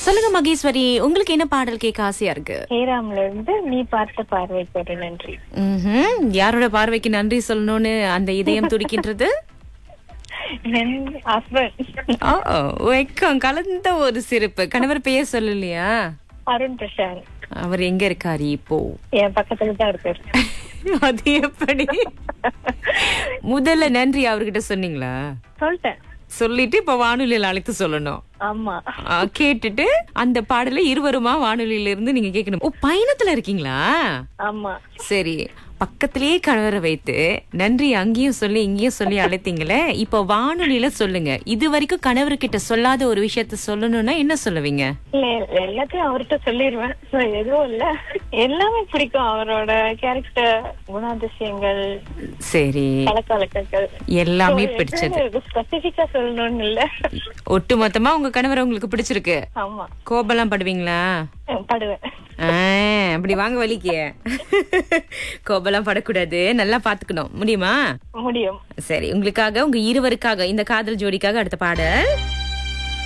சொல்லுங்க மகேஸ்வரி உங்களுக்கு என்ன பாடல் கேட்க ஆசையா இருக்கு ஹேராம்ல இருந்து நீ பார்த்த பார்வைக்கு ஒரு நன்றி ம்ஹும். யாரோட பார்வைக்கு நன்றி சொல்லணும்னு அந்த இதயம் துடிக்கின்றது ஹஸ்பண்ட் ஓ, வெக்கம் கலந்த ஒரு சிரிப்பு கணவர் பெயர் சொல்லலையா அருண் பிரசாந்த் அவர் எங்க இருக்காரு இப்போ என் பக்கத்துல தான் இருக்காரு அது எப்படி முதல்ல நன்றி அவர்கிட்ட சொன்னீங்களா சொல்லிட்டேன் சொல்லிட்டு இப்ப வானொலியில் அழைத்து சொல்லணும் ஆமா ஆ, கேட்டுட்டு அந்த பாடலை இருவருமா வானொலியில இருந்து நீங்க கேட்கணும் ஓ பயணத்துல இருக்கீங்களா ஆமா சரி பக்கத்திலேயே கணவரை வைத்து நன்றி அங்கேயும் சொல்லி இங்கேயும் சொல்லி அழைத்தீங்களே இப்போ வானொலியில சொல்லுங்க இது வரைக்கும் கணவர்கிட்ட சொல்லாத ஒரு விஷயத்த சொல்லணும்னா என்ன சொல்லுவீங்க இல்ல எல்லாத்தையும் அவர்கிட்ட சொல்லிடுவேன் So, எதுவும் இல்ல எல்லாமே பிடிக்கும் அவரோட கேரக்டர் குணாதிசயங்கள் சரி பழக்க வழக்கங்கள் எல்லாமே பிடிச்சது ஸ்பெசிபிக்கா சொல்லணும்னு இல்ல ஒட்டு மொத்தமா உங்க கணவர் உங்களுக்கு பிடிச்சிருக்கு ஆமா கோபம்லாம் படுவீங்களா படுவேன் ஆ, அப்படி வாங்க வலிக்க கோபம்லாம் படக்கூடாது நல்லா பாத்துக்கணும் முடியுமா முடியும் சரி உங்களுக்காக உங்க இருவருக்காக இந்த காதல் ஜோடிக்காக அடுத்த பாடல்